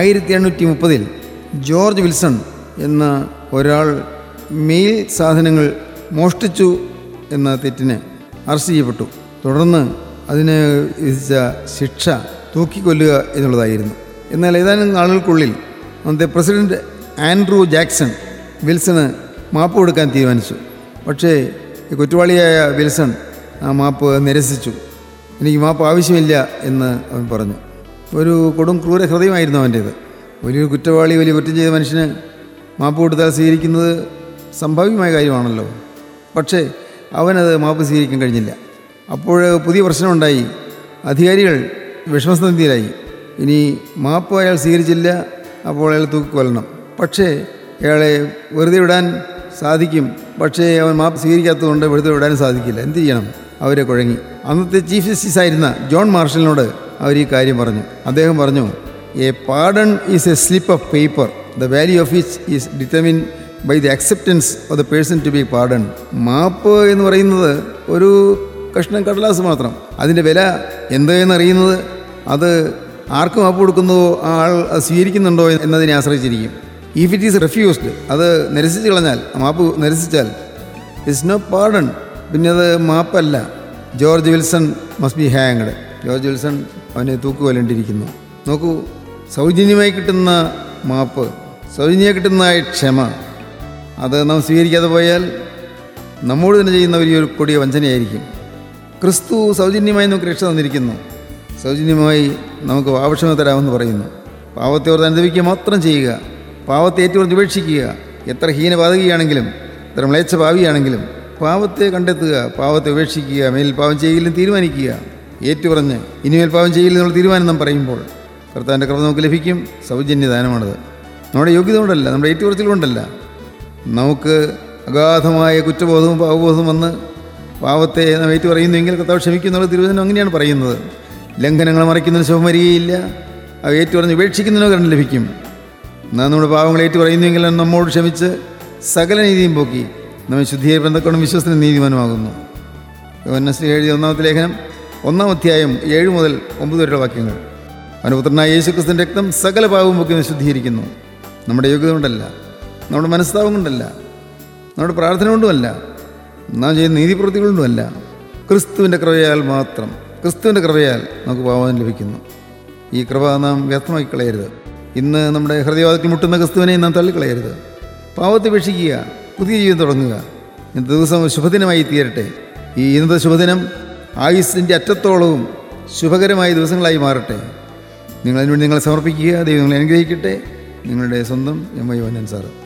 ആയിരത്തി എണ്ണൂറ്റി മുപ്പതിൽ ജോർജ് വിൽസൺ എന്ന ഒരാൾ മെയിൽ സാധനങ്ങൾ മോഷ്ടിച്ചു എന്ന തെറ്റിന് അറസ്റ്റ് ചെയ്യപ്പെട്ടു തുടർന്ന് അതിന് വിധിച്ച ശിക്ഷ തൂക്കിക്കൊല്ലുക എന്നുള്ളതായിരുന്നു എന്നാൽ ഏതാനും നാളുകൾക്കുള്ളിൽ അന്നത്തെ പ്രസിഡന്റ് ആൻഡ്രൂ ജാക്സൺ വിൽസണ് മാപ്പ് കൊടുക്കാൻ തീരുമാനിച്ചു പക്ഷേ ഈ കുറ്റവാളിയായ വിൽസൺ ആ മാപ്പ് നിരസിച്ചു എനിക്ക് മാപ്പ് ആവശ്യമില്ല എന്ന് അവൻ പറഞ്ഞു ഒരു കൊടും ക്രൂര ഹൃദയമായിരുന്നു അവൻ്റേത് വലിയൊരു കുറ്റവാളി വലിയ കുറ്റം ചെയ്ത മനുഷ്യന് മാപ്പ് കൊടുത്താൽ സ്വീകരിക്കുന്നത് സംഭാവ്യമായ കാര്യമാണല്ലോ പക്ഷേ അവനത് മാപ്പ് സ്വീകരിക്കാൻ കഴിഞ്ഞില്ല അപ്പോൾ പുതിയ പ്രശ്നമുണ്ടായി അധികാരികൾ വിഷമസ്ഥിതിയിലായി ഇനി മാപ്പ് അയാൾ സ്വീകരിച്ചില്ല അപ്പോൾ അയാൾ തൂക്കിക്കൊല്ലണം പക്ഷേ അയാളെ വെറുതെ വിടാൻ സാധിക്കും പക്ഷേ അവൻ മാപ്പ് സ്വീകരിക്കാത്തതുകൊണ്ട് വെറുതെ വിടാനും സാധിക്കില്ല എന്ത് ചെയ്യണം അവരെ കുഴങ്ങി അന്നത്തെ ചീഫ് ജസ്റ്റിസ് ആയിരുന്ന ജോൺ മാർഷലിനോട് അവർ ഈ കാര്യം പറഞ്ഞു അദ്ദേഹം പറഞ്ഞു a pardon is a slip of paper the value of it is determine by the acceptance of the person to be pardon മാപ്പ് എന്ന് പറയുന്നത് ഒരു കഷ്ണം കടലാസ് മാത്രം അതിൻ്റെ വില എന്ത് എന്നറിയുന്നത് അത് ആർക്ക് മാപ്പ് കൊടുക്കുന്നുവോ ആ ആൾ അത് സ്വീകരിക്കുന്നുണ്ടോ എന്നതിനെ ആശ്രയിച്ചിരിക്കും ഇഫ് ഇറ്റ് ഈസ് റെഫ്യൂസ്ഡ് അത് നിരസിച്ച് കളഞ്ഞാൽ ആ മാപ്പ് നിരസിച്ചാൽ ഇറ്റ്സ് നോ പാർഡൺ പിന്നെ അത് മാപ്പല്ല George Wilson must be hanged George Wilson അവനെ തൂക്കുകൊല്ലേണ്ടിയിരിക്കുന്നു നോക്കൂ സൗജന്യമായി കിട്ടുന്ന മാപ്പ് സൗജന്യമായി കിട്ടുന്ന ക്ഷമ അത് നാം സ്വീകരിക്കാതെ പോയാൽ നമ്മോട് തന്നെ ചെയ്യുന്ന വലിയൊരു കൊടിയ വഞ്ചനയായിരിക്കും ക്രിസ്തു സൗജന്യമായി നമുക്ക് രക്ഷ തന്നിരിക്കുന്നു സൗജന്യമായി നമുക്ക് പാപക്ഷമ തരാമെന്ന് പറയുന്നു പാവത്തെ ഓർത്ത് അനുഭവിക്കുക മാത്രം ചെയ്യുക പാവത്തെ ഏറ്റുപറഞ്ഞ് ഉപേക്ഷിക്കുക എത്ര ഹീനപാതകയാണെങ്കിലും എത്ര മ്ലേച്ഛ ഭാവിയാണെങ്കിലും പാവത്തെ കണ്ടെത്തുക പാവത്തെ ഉപേക്ഷിക്കുക മേൽ പാവം ചെയ്യില്ലെന്ന് തീരുമാനിക്കുക ഏറ്റുപറഞ്ഞ് ഇനിമേൽ പാവം ചെയ്യില്ല എന്നുള്ള തീരുമാനം നാം പറയുമ്പോൾ കർത്താവിൻ്റെ കൃപ നമുക്ക് ലഭിക്കും സൗജന്യദാനമാണത് നമ്മുടെ യോഗ്യത കൊണ്ടല്ല നമ്മുടെ ഏറ്റുപറച്ചിൽ കൊണ്ടല്ല നമുക്ക് അഗാധമായ കുറ്റബോധവും പാവബോധവും വന്ന് പാവത്തെ നാം ഏറ്റു പറയുന്നുവെങ്കിൽ കർത്താവ് ക്ഷമിക്കുന്നുള്ള തിരുവചനം അങ്ങനെയാണ് പറയുന്നത് ലംഘനങ്ങൾ മറിക്കുന്നതിന് ശുഭം വരികയില്ല അവ ഏറ്റു പറഞ്ഞ് ഉപേക്ഷിക്കുന്നതിനോ കരണം ലഭിക്കും നാം നമ്മുടെ പാവങ്ങൾ ഏറ്റു പറയുന്നുവെങ്കിൽ അത് നമ്മോട് ക്ഷമിച്ച് സകല നീതിയും പോക്കി നമ്മെ ശുദ്ധീകരിപ്പന്തക്കൊണ്ട് വിശ്വസത്തിന് നീതിമാനുമാകുന്നു യോഹന്നാശ്രീ എഴുതിയ ഒന്നാമത്തെ ലേഖനം ഒന്നാം അധ്യായം ഏഴ് മുതൽ ഒമ്പത് വരെയുള്ള വാക്യങ്ങൾ അനുപുത്രനായ യേശുക്രിസ്തുവിൻ്റെ രക്തം സകല പാവവും പൊക്കി നമ്മെ ശുദ്ധീകരിക്കുന്നു നമ്മുടെ യോഗ്യത കൊണ്ടല്ല നമ്മുടെ മനസ്താപം കൊണ്ടല്ല നമ്മുടെ പ്രാർത്ഥന കൊണ്ടുമല്ല നാം ചെയ്യുന്ന നീതിപ്രവൃത്തികൾ കൊണ്ടുമല്ല ക്രിസ്തുവിൻ്റെ കൃപയാൽ മാത്രം ക്രിസ്തുവിൻ്റെ കൃപയാൽ നമുക്ക് പാവം ലഭിക്കുന്നു ഈ കൃപ നാം വ്യർത്ഥമാക്കി കളയരുത് ഇന്ന് നമ്മുടെ ഹൃദയവാദത്തിൽ മുട്ടുന്ന ക്രിസ്തുവിനെ നാം തള്ളിക്കളയരുത് പാവത്തെ ഉപേക്ഷിക്കുക പുതിയ ജീവിതം തുടങ്ങുക ഇന്നത്തെ ദിവസം ശുഭദിനമായി തീരട്ടെ ഈ ഇന്നത്തെ ശുഭദിനം ആയുസ്സിൻ്റെ അറ്റത്തോളവും ശുഭകരമായ ദിവസങ്ങളായി മാറട്ടെ നിങ്ങൾ അതിനുവേണ്ടി നിങ്ങളെ സമർപ്പിക്കുക ദൈവം നിങ്ങളെ അനുഗ്രഹിക്കട്ടെ നിങ്ങളുടെ സ്വന്തം എം ഐ വനൻ സാറ്